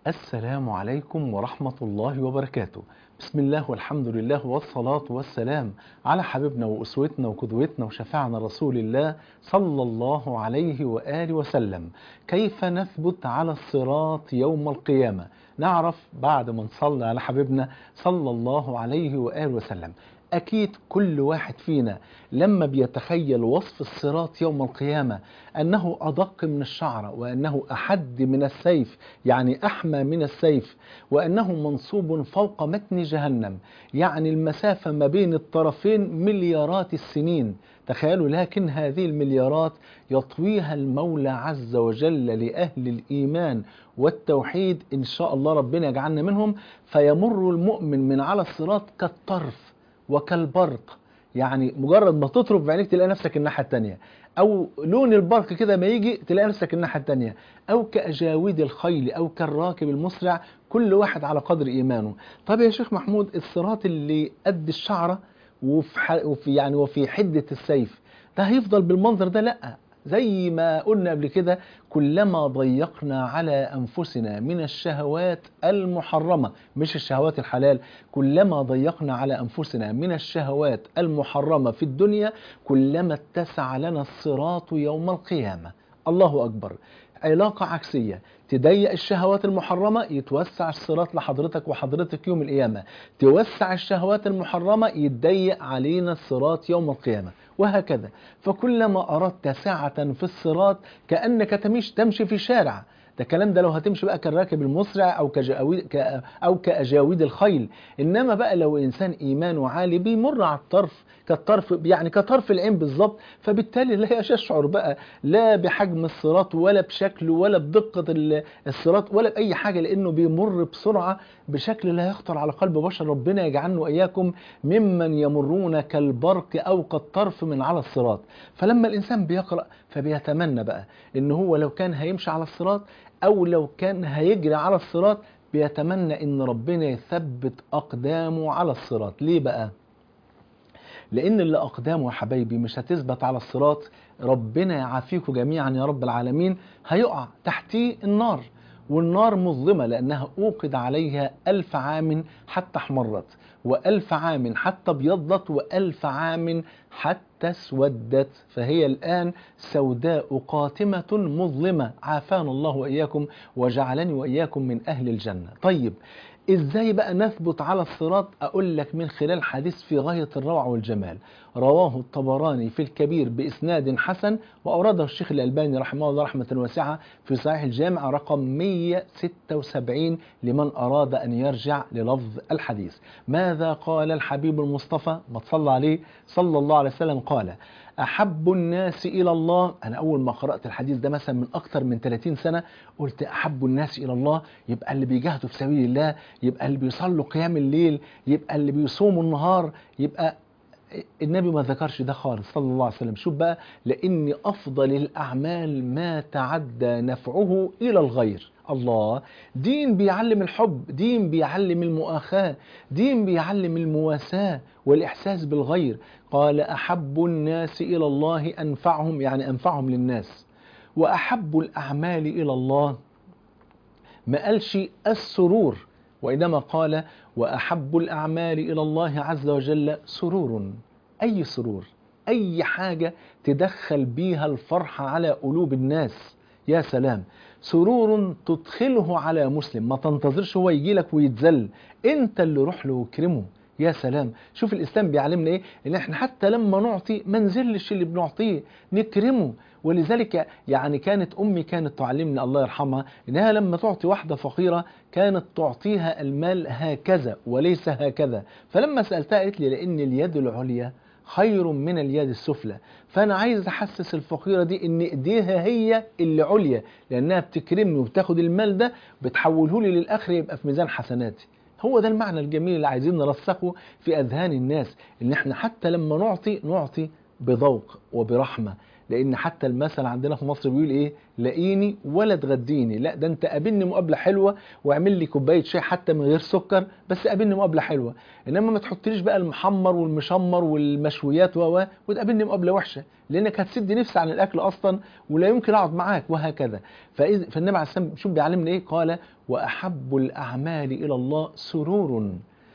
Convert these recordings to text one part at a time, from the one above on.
السلام عليكم ورحمة الله وبركاته بسم الله والحمد لله والصلاة والسلام على حبيبنا وأسوتنا وقدوتنا وشفاعنا رسول الله صلى الله عليه وآله وسلم كيف نثبت على الصراط يوم القيامة نعرف بعد ما نصلي على حبيبنا صلى الله عليه وآله وسلم أكيد كل واحد فينا لما بيتخيل وصف الصراط يوم القيامة أنه أدق من الشعرة وأنه أحد من السيف يعني أحمى من السيف وأنه منصوب فوق متن جهنم يعني المسافة ما بين الطرفين مليارات السنين تخيلوا لكن هذه المليارات يطويها المولى عز وجل لأهل الإيمان والتوحيد إن شاء الله ربنا يجعلنا منهم فيمر المؤمن من على الصراط كالطرف وكالبرق يعني مجرد ما تطرف بعينيك تلاقي نفسك الناحية التانية أو لون البرق كده ما يجي تلاقي نفسك الناحية التانية أو كأجاويد الخيل أو كالراكب المسرع كل واحد على قدر إيمانه طب يا شيخ محمود الصراط اللي قد الشعرة وفي, ح... وفي يعني وفي حدة السيف ده هيفضل بالمنظر ده لأ زي ما قلنا قبل كده كلما ضيقنا على أنفسنا من الشهوات المحرمة مش الشهوات الحلال كلما ضيقنا على أنفسنا من الشهوات المحرمة في الدنيا كلما اتسع لنا الصراط يوم القيامة الله أكبر علاقة عكسية تضيق الشهوات المحرمة يتوسع الصراط لحضرتك وحضرتك يوم القيامة توسع الشهوات المحرمة يتضيق علينا الصراط يوم القيامة وهكذا فكلما أردت سعة في الصراط كأنك تمش تمشي في شارع ده الكلام ده لو هتمشي بقى كالراكب المسرع او كجاويد او كاجاويد الخيل انما بقى لو انسان ايمانه عالي بيمر على الطرف كالطرف يعني كطرف العين بالظبط فبالتالي لا يشعر بقى لا بحجم الصراط ولا بشكله ولا بدقه الصراط ولا باي حاجه لانه بيمر بسرعه بشكل لا يخطر على قلب بشر ربنا يجعلنا واياكم ممن يمرون كالبرق او كالطرف من على الصراط فلما الانسان بيقرا فبيتمنى بقى ان هو لو كان هيمشي على الصراط او لو كان هيجري على الصراط بيتمنى ان ربنا يثبت اقدامه على الصراط ليه بقى لان اللي اقدامه يا حبايبي مش هتثبت على الصراط ربنا يعافيكم جميعا يا رب العالمين هيقع تحتيه النار والنار مظلمة لأنها أوقد عليها ألف عام حتى احمرت وألف عام حتى ابيضت وألف عام حتى اسودت فهي الآن سوداء قاتمة مظلمة عافانا الله وإياكم وجعلني وإياكم من أهل الجنة طيب ازاي بقى نثبت على الصراط اقول لك من خلال حديث في غاية الروعة والجمال رواه الطبراني في الكبير باسناد حسن واورده الشيخ الالباني رحمه الله رحمة واسعة في صحيح الجامع رقم 176 لمن اراد ان يرجع للفظ الحديث ماذا قال الحبيب المصطفى ما تصلى عليه صلى الله عليه وسلم قال أحب الناس إلى الله أنا أول ما قرأت الحديث ده مثلا من أكتر من 30 سنة قلت أحب الناس إلى الله يبقى اللي بيجاهدوا في سبيل الله يبقى اللي بيصلوا قيام الليل يبقى اللي بيصوموا النهار يبقى النبي ما ذكرش ده خالص صلى الله عليه وسلم شوف بقى لأن أفضل الأعمال ما تعدى نفعه إلى الغير الله دين بيعلم الحب دين بيعلم المؤاخاة دين بيعلم المواساة والإحساس بالغير قال أحب الناس إلى الله أنفعهم يعني أنفعهم للناس وأحب الأعمال إلى الله ما قالش السرور وإنما قال وأحب الأعمال إلى الله عز وجل سرور أي سرور أي حاجة تدخل بيها الفرحة على قلوب الناس يا سلام سرور تدخله على مسلم ما تنتظرش هو يجي لك ويتذل انت اللي روح له وكرمه يا سلام شوف الاسلام بيعلمنا ايه ان احنا حتى لما نعطي ما نذلش اللي بنعطيه نكرمه ولذلك يعني كانت امي كانت تعلمني الله يرحمها انها لما تعطي واحده فقيره كانت تعطيها المال هكذا وليس هكذا فلما سالتها قالت لي لان اليد العليا خير من اليد السفلى فانا عايز احسس الفقيره دي ان ايديها هي اللي عليا لانها بتكرمني وبتاخد المال ده بتحوله لي للاخر يبقى في ميزان حسناتي هو ده المعنى الجميل اللي عايزين نرسخه في اذهان الناس ان احنا حتى لما نعطي نعطي بذوق وبرحمه لان حتى المثل عندنا في مصر بيقول ايه لاقيني ولا تغديني لا ده انت قابلني مقابله حلوه واعمل لي كوبايه شاي حتى من غير سكر بس قابلني مقابله حلوه انما ما تحطليش بقى المحمر والمشمر والمشويات و وتقابلني مقابله وحشه لانك هتسد نفسي عن الاكل اصلا ولا يمكن اقعد معاك وهكذا فإذ فالنبي عليه السلام شوف بيعلمنا ايه قال واحب الاعمال الى الله سرور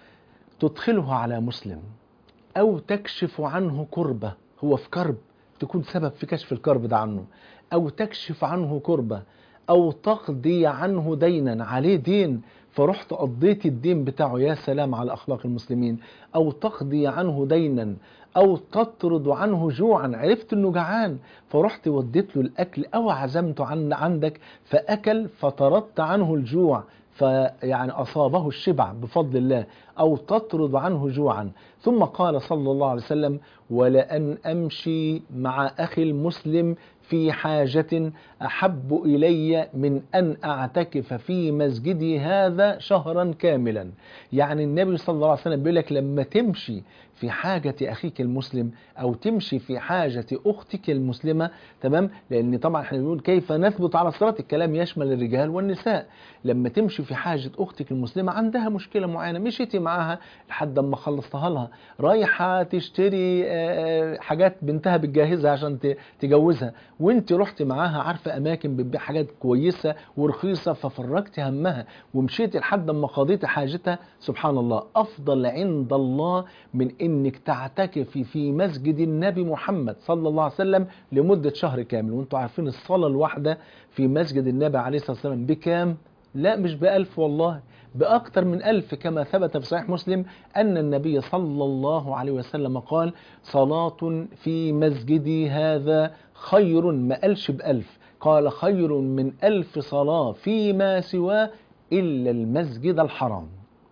تدخله على مسلم او تكشف عنه كربه هو في كرب تكون سبب في كشف الكرب ده عنه او تكشف عنه كربه او تقضي عنه دينا عليه دين فرحت قضيت الدين بتاعه يا سلام على اخلاق المسلمين او تقضي عنه دينا او تطرد عنه جوعا عرفت انه جعان فرحت وديت له الاكل او عزمته عن عندك فاكل فطردت عنه الجوع فيعني أصابه الشبع بفضل الله أو تطرد عنه جوعا ثم قال صلى الله عليه وسلم ولأن أمشي مع أخي المسلم في حاجة أحب إلي من أن أعتكف في مسجدي هذا شهرا كاملا يعني النبي صلى الله عليه وسلم بيقول لك لما تمشي في حاجة أخيك المسلم أو تمشي في حاجة أختك المسلمة تمام لأن طبعا احنا بنقول كيف نثبت على الصراط الكلام يشمل الرجال والنساء لما تمشي في حاجة أختك المسلمة عندها مشكلة معينة مشيتي معاها لحد ما خلصتها لها رايحة تشتري حاجات بنتها بتجهزها عشان تجوزها وانت رحت معاها عارفة أماكن بتبيع حاجات كويسة ورخيصة ففرجت همها ومشيتي لحد ما قضيت حاجتها سبحان الله أفضل عند الله من انك تعتكفي في مسجد النبي محمد صلى الله عليه وسلم لمدة شهر كامل وانتم عارفين الصلاة الواحدة في مسجد النبي عليه الصلاة والسلام بكام لا مش بألف والله بأكثر من ألف كما ثبت في صحيح مسلم أن النبي صلى الله عليه وسلم قال صلاة في مسجدي هذا خير ما قالش بألف قال خير من ألف صلاة فيما سواه إلا المسجد الحرام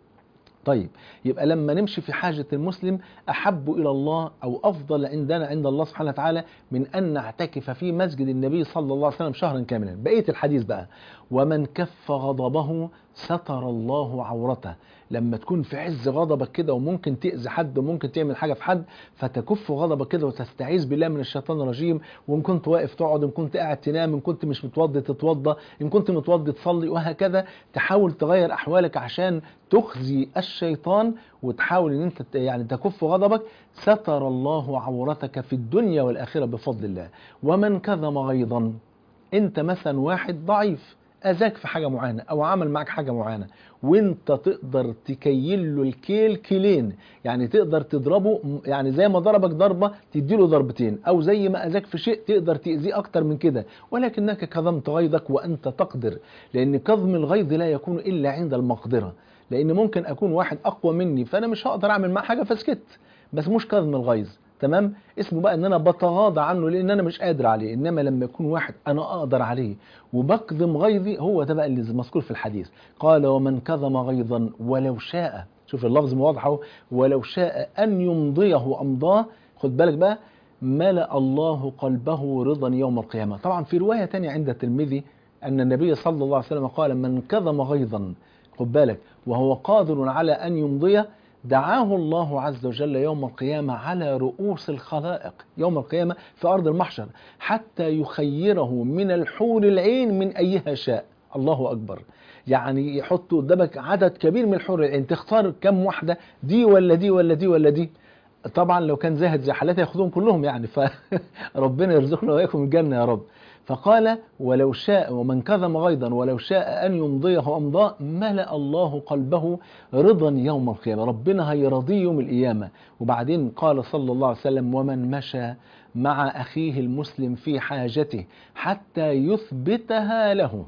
طيب يبقى لما نمشي في حاجة المسلم أحب إلى الله أو أفضل عندنا عند الله سبحانه وتعالى من أن نعتكف في مسجد النبي صلى الله عليه وسلم شهرا كاملا بقية الحديث بقى ومن كف غضبه ستر الله عورته لما تكون في عز غضبك كده وممكن تأذي حد وممكن تعمل حاجة في حد فتكف غضبك كده وتستعيذ بالله من الشيطان الرجيم وإن كنت واقف تقعد إن كنت قاعد تنام إن كنت مش متوضي تتوضى إن كنت متوضي تصلي وهكذا تحاول تغير أحوالك عشان تخزي الشيطان وتحاول ان انت يعني تكف غضبك ستر الله عورتك في الدنيا والاخره بفضل الله ومن كظم غيظا انت مثلا واحد ضعيف اذاك في حاجه معينه او عمل معك حاجه معينه وانت تقدر تكيل له الكيل كيلين يعني تقدر تضربه يعني زي ما ضربك ضربه تديله ضربتين او زي ما اذاك في شيء تقدر تاذيه اكتر من كده ولكنك كظمت غيظك وانت تقدر لان كظم الغيظ لا يكون الا عند المقدره لان ممكن اكون واحد اقوى مني فانا مش هقدر اعمل معاه حاجه فسكت بس مش كظم الغيظ تمام اسمه بقى ان انا بتغاضى عنه لان انا مش قادر عليه انما لما يكون واحد انا اقدر عليه وبكظم غيظي هو ده بقى اللي مذكور في الحديث قال ومن كظم غيظا ولو شاء شوف اللفظ واضحه ولو شاء ان يمضيه امضاه خد بالك بقى ملأ الله قلبه رضا يوم القيامه طبعا في روايه تانية عند الترمذي ان النبي صلى الله عليه وسلم قال من كظم غيظا خد بالك وهو قادر على أن يمضيه دعاه الله عز وجل يوم القيامة على رؤوس الخلائق يوم القيامة في أرض المحشر حتى يخيره من الحور العين من أيها شاء الله أكبر يعني يحط قدامك عدد كبير من الحور العين تختار كم واحدة دي ولا دي ولا دي ولا دي طبعا لو كان زاهد زي حالاتي ياخدهم كلهم يعني فربنا يرزقنا وإياكم الجنة يا رب فقال ولو شاء ومن كظم غيظا ولو شاء أن يمضيه أمضاء ملأ الله قلبه رضا يوم القيامة ربنا هيرضيه يوم القيامة وبعدين قال صلى الله عليه وسلم ومن مشى مع أخيه المسلم في حاجته حتى يثبتها له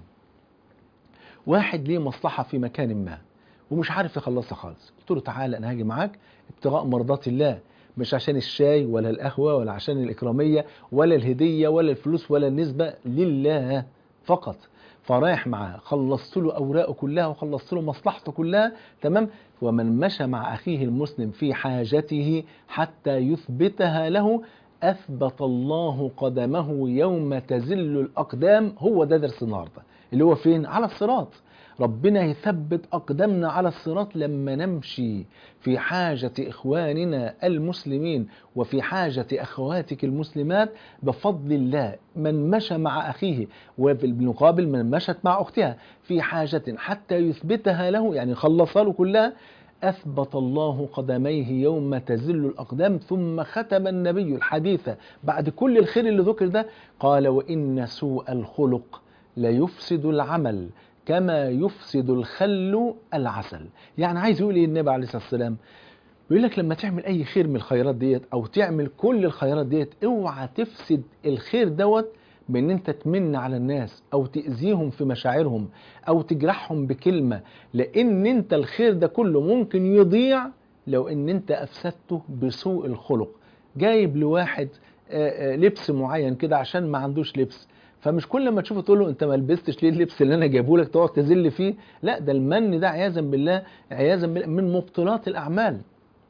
واحد ليه مصلحة في مكان ما ومش عارف يخلصها خالص قلت له تعالى أنا هاجي معاك ابتغاء مرضات الله مش عشان الشاي ولا القهوة ولا عشان الإكرامية ولا الهدية ولا الفلوس ولا النسبة لله فقط فرايح معاه خلصت له أوراقه كلها وخلصت له مصلحته كلها تمام ومن مشى مع أخيه المسلم في حاجته حتى يثبتها له أثبت الله قدمه يوم تزل الأقدام هو ده درس النهاردة اللي هو فين على الصراط ربنا يثبت أقدامنا على الصراط لما نمشي في حاجة إخواننا المسلمين وفي حاجة أخواتك المسلمات بفضل الله من مشى مع أخيه وفي المقابل من مشت مع أختها في حاجة حتى يثبتها له يعني خلصها له كلها أثبت الله قدميه يوم تزل الأقدام ثم ختم النبي الحديث بعد كل الخير اللي ذكر ده قال وإن سوء الخلق ليفسد العمل كما يفسد الخل العسل يعني عايز يقول ايه النبي عليه الصلاه والسلام بيقول لك لما تعمل اي خير من الخيرات ديت او تعمل كل الخيرات ديت اوعى تفسد الخير دوت بان انت تمن على الناس او تاذيهم في مشاعرهم او تجرحهم بكلمه لان انت الخير ده كله ممكن يضيع لو ان انت افسدته بسوء الخلق جايب لواحد آه، آه، لبس معين كده عشان ما عندوش لبس فمش كل ما تشوفه تقول له انت ما لبستش ليه اللبس اللي انا جايبه لك تقعد تذل فيه لا ده المن ده عياذا بالله عياذا بالله من مبطلات الاعمال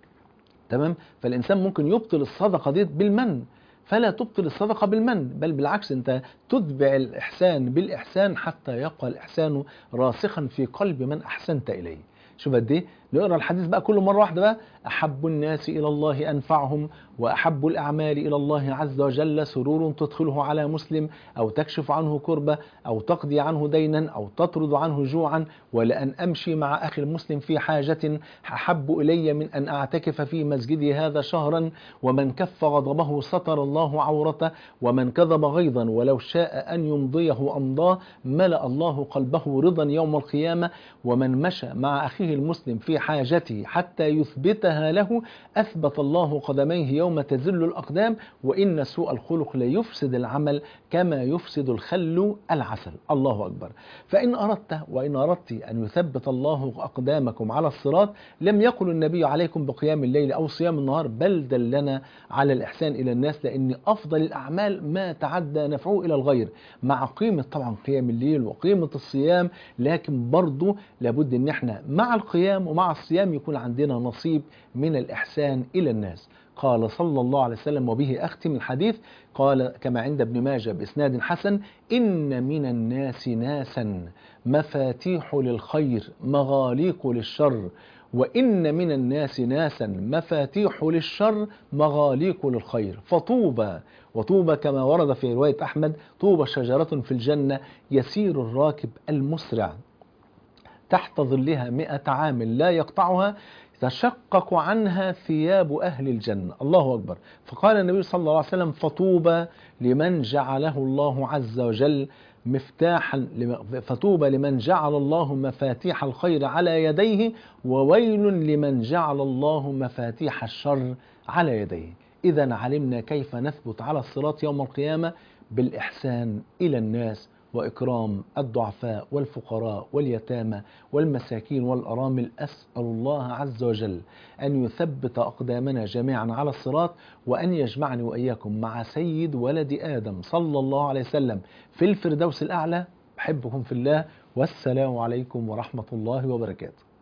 تمام فالانسان ممكن يبطل الصدقه دي بالمن فلا تبطل الصدقه بالمن بل بالعكس انت تتبع الاحسان بالاحسان حتى يبقى الاحسان راسخا في قلب من احسنت اليه شوف قد ايه نقرا الحديث بقى كله مره واحده بقى احب الناس الى الله انفعهم واحب الاعمال الى الله عز وجل سرور تدخله على مسلم او تكشف عنه كربه او تقضي عنه دينا او تطرد عنه جوعا ولان امشي مع اخي المسلم في حاجه احب الي من ان اعتكف في مسجدي هذا شهرا ومن كف غضبه ستر الله عورته ومن كذب غيظا ولو شاء ان يمضيه امضاه ملا الله قلبه رضا يوم القيامه ومن مشى مع اخيه المسلم في حاجته حتى يثبتها له أثبت الله قدميه يوم تزل الأقدام وإن سوء الخلق لا يفسد العمل كما يفسد الخل العسل الله أكبر فإن أردت وإن أردت أن يثبت الله أقدامكم على الصراط لم يقل النبي عليكم بقيام الليل أو صيام النهار بل دلنا على الإحسان إلى الناس لأن أفضل الأعمال ما تعدى نفعه إلى الغير مع قيمة طبعا قيام الليل وقيمة الصيام لكن برضه لابد أن احنا مع القيام ومع الصيام يكون عندنا نصيب من الإحسان إلى الناس قال صلى الله عليه وسلم وبه أختم الحديث قال كما عند ابن ماجه بإسناد حسن إن من الناس ناسا مفاتيح للخير مغاليق للشر وإن من الناس ناسا مفاتيح للشر مغاليق للخير فطوبى وطوبى كما ورد في رواية أحمد طوبى شجرة في الجنة يسير الراكب المسرع تحت ظلها مئة عام لا يقطعها تشقق عنها ثياب أهل الجنة الله أكبر فقال النبي صلى الله عليه وسلم فطوبى لمن جعله الله عز وجل مفتاحا فطوبى لمن جعل الله مفاتيح الخير على يديه وويل لمن جعل الله مفاتيح الشر على يديه إذا علمنا كيف نثبت على الصراط يوم القيامة بالإحسان إلى الناس وإكرام الضعفاء والفقراء واليتامى والمساكين والأرامل أسأل الله عز وجل أن يثبت أقدامنا جميعا على الصراط وأن يجمعني وإياكم مع سيد ولد آدم صلى الله عليه وسلم في الفردوس الأعلى بحبكم في الله والسلام عليكم ورحمة الله وبركاته